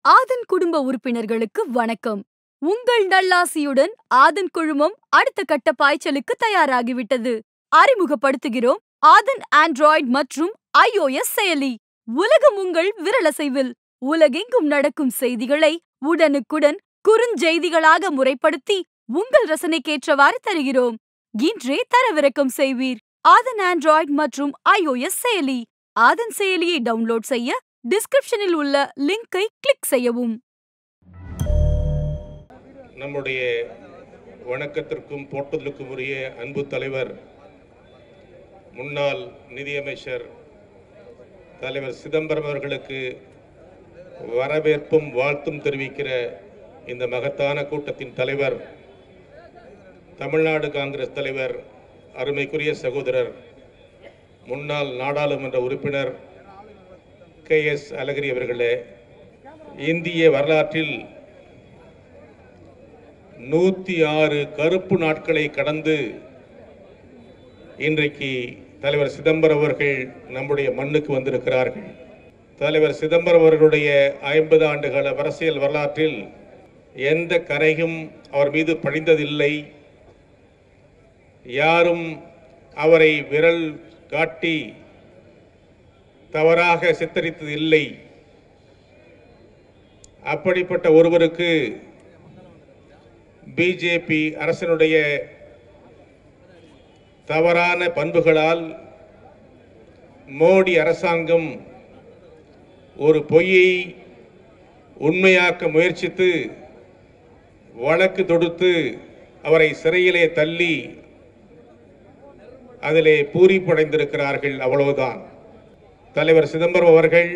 ஆதன் குடும்ப உறுப்பினர்களுக்கு வணக்கம் உங்கள் நல்லாசியுடன் ஆதன் குழுமம் அடுத்த கட்ட பாய்ச்சலுக்கு தயாராகிவிட்டது அறிமுகப்படுத்துகிறோம் ஆதன் ஆண்ட்ராய்டு மற்றும் iOS செயலி உலகம் உங்கள் விரலசைவில் உலகெங்கும் நடக்கும் செய்திகளை உடனுக்குடன் குறுஞ்செய்திகளாக முறைப்படுத்தி உங்கள் ரசனைக்கேற்றவாறு தருகிறோம் இன்றே தரவிறக்கம் செய்வீர் ஆதன் ஆண்ட்ராய்டு மற்றும் iOS செயலி ஆதன் செயலியை டவுன்லோட் செய்ய டிஸ்கிரிப்ஷனில் உள்ள லிங்கை கிளிக் செய்யவும் நம்முடைய வணக்கத்திற்கும் போற்றுதலுக்கும் உரிய அன்பு தலைவர் முன்னாள் நிதியமைச்சர் தலைவர் சிதம்பரம் அவர்களுக்கு வரவேற்பும் வாழ்த்தும் தெரிவிக்கிற இந்த மகத்தான கூட்டத்தின் தலைவர் தமிழ்நாடு காங்கிரஸ் தலைவர் அருமைக்குரிய சகோதரர் முன்னாள் நாடாளுமன்ற உறுப்பினர் கே எஸ் அழகிரி அவர்களே இந்திய வரலாற்றில் நூற்றி ஆறு கருப்பு நாட்களை கடந்து இன்றைக்கு தலைவர் சிதம்பரம் அவர்கள் நம்முடைய மண்ணுக்கு வந்திருக்கிறார்கள் தலைவர் சிதம்பரம் அவர்களுடைய ஐம்பது ஆண்டுகால அரசியல் வரலாற்றில் எந்த கரையும் அவர் மீது பழிந்ததில்லை யாரும் அவரை விரல் காட்டி தவறாக சித்தரித்தது இல்லை அப்படிப்பட்ட ஒருவருக்கு பிஜேபி அரசனுடைய தவறான பண்புகளால் மோடி அரசாங்கம் ஒரு பொய்யை உண்மையாக்க முயற்சித்து வழக்கு தொடுத்து அவரை சிறையிலே தள்ளி அதிலே பூரிப்படைந்திருக்கிறார்கள் அவ்வளவுதான் தலைவர் சிதம்பரம் அவர்கள்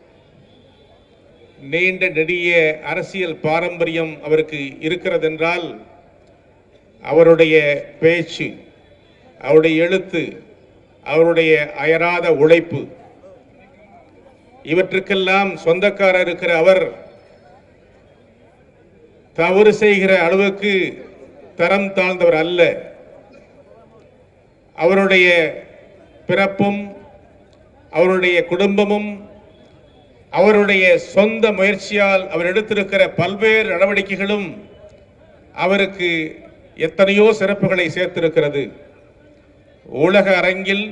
நீண்ட நெடிய அரசியல் பாரம்பரியம் அவருக்கு இருக்கிறதென்றால் அவருடைய பேச்சு அவருடைய எழுத்து அவருடைய அயராத உழைப்பு இவற்றுக்கெல்லாம் சொந்தக்காரர் இருக்கிற அவர் தவறு செய்கிற அளவுக்கு தரம் தாழ்ந்தவர் அல்ல அவருடைய பிறப்பும் அவருடைய குடும்பமும் அவருடைய சொந்த முயற்சியால் அவர் எடுத்திருக்கிற பல்வேறு நடவடிக்கைகளும் அவருக்கு எத்தனையோ சிறப்புகளை சேர்த்திருக்கிறது உலக அரங்கில்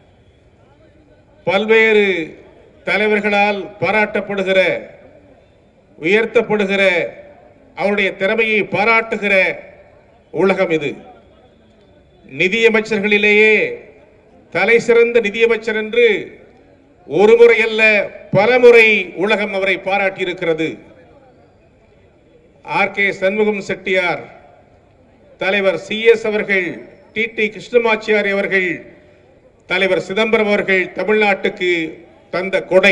பல்வேறு தலைவர்களால் பாராட்டப்படுகிற உயர்த்தப்படுகிற அவருடைய திறமையை பாராட்டுகிற உலகம் இது நிதியமைச்சர்களிலேயே தலை சிறந்த நிதியமைச்சர் என்று ஒரு முறை அல்ல பல முறை உலகம் அவரை பாராட்டியிருக்கிறது ஆர் கே சண்முகம் செட்டியார் தலைவர் சி எஸ் அவர்கள் டி டி கிருஷ்ணமாச்சியாரி அவர்கள் தலைவர் சிதம்பரம் அவர்கள் தமிழ்நாட்டுக்கு தந்த கொடை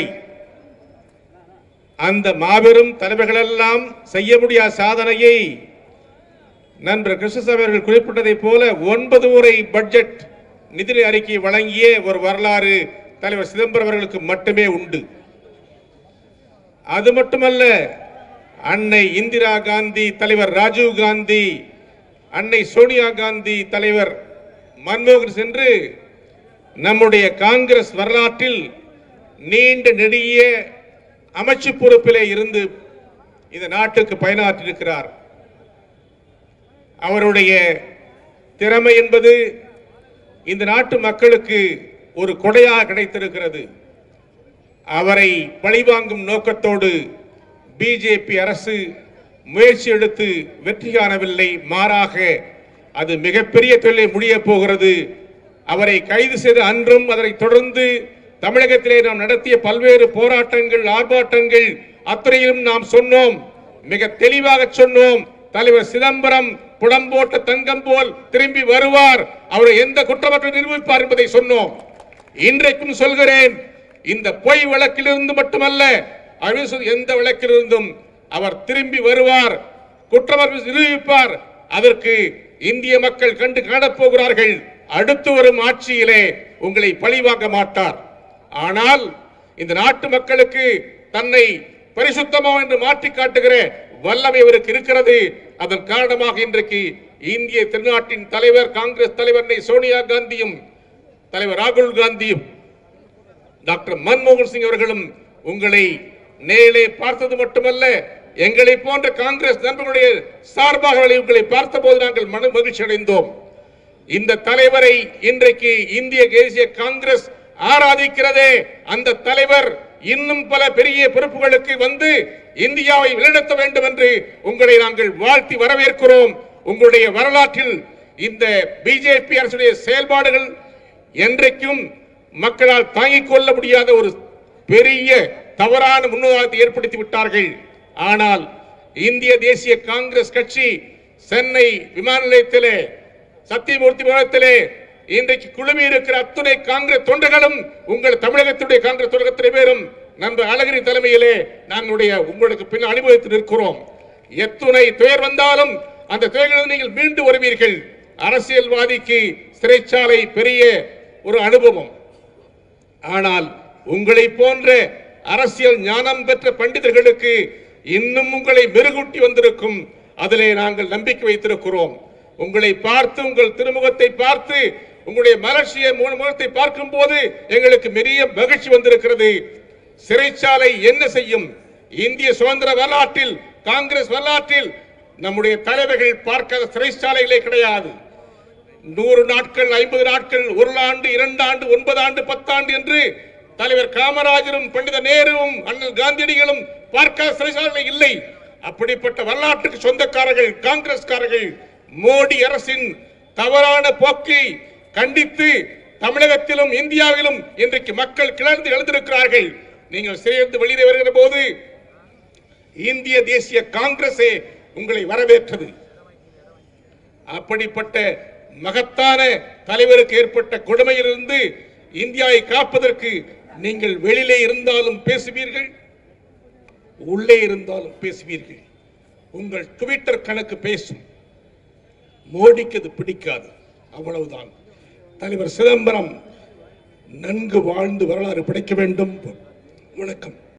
அந்த மாபெரும் தலைவர்களெல்லாம் செய்ய முடியாத சாதனையை நண்பர் கிருஷ்ணசாமி அவர்கள் குறிப்பிட்டதைப் போல ஒன்பது முறை பட்ஜெட் நிதி அறிக்கை வழங்கிய ஒரு வரலாறு தலைவர் சிதம்பரம் அவர்களுக்கு மட்டுமே உண்டு அது மட்டுமல்ல அன்னை இந்திரா காந்தி தலைவர் ராஜீவ் காந்தி அன்னை சோனியா காந்தி தலைவர் மன்மோகன் சென்று நம்முடைய காங்கிரஸ் வரலாற்றில் நீண்ட நெடிய அமைச்சு பொறுப்பிலே இருந்து இந்த நாட்டுக்கு பயனாற்றியிருக்கிறார் அவருடைய திறமை என்பது இந்த நாட்டு மக்களுக்கு ஒரு கொடையாக கிடைத்திருக்கிறது அவரை பழிவாங்கும் நோக்கத்தோடு பிஜேபி அரசு முயற்சி எடுத்து வெற்றி காணவில்லை மாறாக அது மிகப்பெரிய தொழிலை முடிய போகிறது அவரை கைது செய்த அன்றும் அதனை தொடர்ந்து தமிழகத்திலே நாம் நடத்திய பல்வேறு போராட்டங்கள் ஆர்ப்பாட்டங்கள் அத்தனையிலும் நாம் சொன்னோம் மிக தெளிவாக சொன்னோம் தலைவர் சிதம்பரம் புடம் போட்ட தங்கம் போல் திரும்பி வருவார் அவரை எந்த குற்றமற்ற நிரூபிப்பார் என்பதை சொன்னோம் இன்றைக்கும் சொல்கிறேன் இந்த பொய் வழக்கிலிருந்து மட்டுமல்ல அவர் சொல் எந்த வழக்கிலிருந்தும் அவர் திரும்பி வருவார் குற்றமற்ற நிரூபிப்பார் அதற்கு இந்திய மக்கள் கண்டு காணப்போகிறார்கள் அடுத்து வரும் ஆட்சியிலே உங்களை பழிவாங்க மாட்டார் ஆனால் இந்த நாட்டு மக்களுக்கு தன்னை பரிசுத்தமா என்று மாற்றி காட்டுகிற வல்லமை அவருக்கு இருக்கிறது அதன் காரணமாக இன்றைக்கு இந்திய திருநாட்டின் தலைவர் காங்கிரஸ் தலைவர் சோனியா காந்தியும் தலைவர் ராகுல் காந்தியும் டாக்டர் மன்மோகன் சிங் அவர்களும் உங்களை நேரிலே பார்த்தது மட்டுமல்ல எங்களை போன்ற காங்கிரஸ் நண்பர்களுடைய சார்பாக உங்களை பார்த்தபோது நாங்கள் மன மகிழ்ச்சி அடைந்தோம் இந்த தலைவரை இன்றைக்கு இந்திய தேசிய காங்கிரஸ் ஆராதிக்கிறதே அந்த தலைவர் இன்னும் பல பெரிய பொறுப்புகளுக்கு வந்து இந்தியாவை வழிநடத்த வேண்டும் என்று உங்களை நாங்கள் வாழ்த்தி வரவேற்கிறோம் உங்களுடைய வரலாற்றில் இந்த பிஜேபி அரசுடைய செயல்பாடுகள் என்றைக்கும் மக்களால் தாங்கிக் கொள்ள முடியாத ஒரு பெரிய தவறான முன்னுதாரணத்தை ஏற்படுத்தி விட்டார்கள் ஆனால் இந்திய தேசிய காங்கிரஸ் கட்சி சென்னை விமான நிலையத்திலே சத்தியமூர்த்தி பவனத்திலே இன்றைக்கு குழுமி இருக்கிற அத்துணை காங்கிரஸ் தொண்டர்களும் உங்கள் தமிழகத்துடைய காங்கிரஸ் தொண்டகத்திலே பேரும் நண்பர் அழகிரி தலைமையிலே நாங்களுடைய உங்களுக்கு பின் அனுபவித்து நிற்கிறோம் எத்துணை துயர் வந்தாலும் அந்த துயரிலிருந்து நீங்கள் மீண்டு வருவீர்கள் அரசியல்வாதிக்கு சிறைச்சாலை பெரிய ஒரு அனுபவம் ஆனால் உங்களை போன்ற அரசியல் ஞானம் பெற்ற பண்டிதர்களுக்கு இன்னும் உங்களை மெருகூட்டி வந்திருக்கும் அதிலே நாங்கள் நம்பிக்கை வைத்திருக்கிறோம் உங்களை பார்த்து உங்கள் திருமுகத்தை பார்த்து உங்களுடைய மலர்ச்சியை மூணு முகத்தை பார்க்கும் போது எங்களுக்கு பெரிய மகிழ்ச்சி வந்திருக்கிறது சிறைச்சாலை என்ன செய்யும் இந்திய சுதந்திர வரலாற்றில் காங்கிரஸ் வரலாற்றில் நம்முடைய தலைவர்கள் பார்க்காத சிறைச்சாலைகளே கிடையாது நூறு நாட்கள் ஐம்பது நாட்கள் ஒரு ஆண்டு இரண்டு ஆண்டு ஒன்பது ஆண்டு பத்தாண்டு என்று தலைவர் காமராஜரும் பண்டித நேருவும் அண்ணல் காந்தியடிகளும் பார்க்காத சிறைச்சாலை இல்லை அப்படிப்பட்ட வரலாற்றுக்கு சொந்தக்காரர்கள் காங்கிரஸ்காரர்கள் மோடி அரசின் தவறான போக்கை கண்டித்து தமிழகத்திலும் இந்தியாவிலும் இன்றைக்கு மக்கள் கிளர்ந்து எழுந்திருக்கிறார்கள் நீங்கள் சிறையிலிருந்து வெளியே வருகிற போது இந்திய தேசிய காங்கிரஸே உங்களை வரவேற்றது அப்படிப்பட்ட மகத்தான தலைவருக்கு ஏற்பட்ட கொடுமையிலிருந்து இந்தியாவை காப்பதற்கு நீங்கள் வெளியிலே இருந்தாலும் பேசுவீர்கள் உள்ளே இருந்தாலும் பேசுவீர்கள் உங்கள் ட்விட்டர் கணக்கு பேசும் மோடிக்கு அது பிடிக்காது அவ்வளவுதான் தலைவர் சிதம்பரம் நன்கு வாழ்ந்து வரலாறு படைக்க வேண்டும் வணக்கம்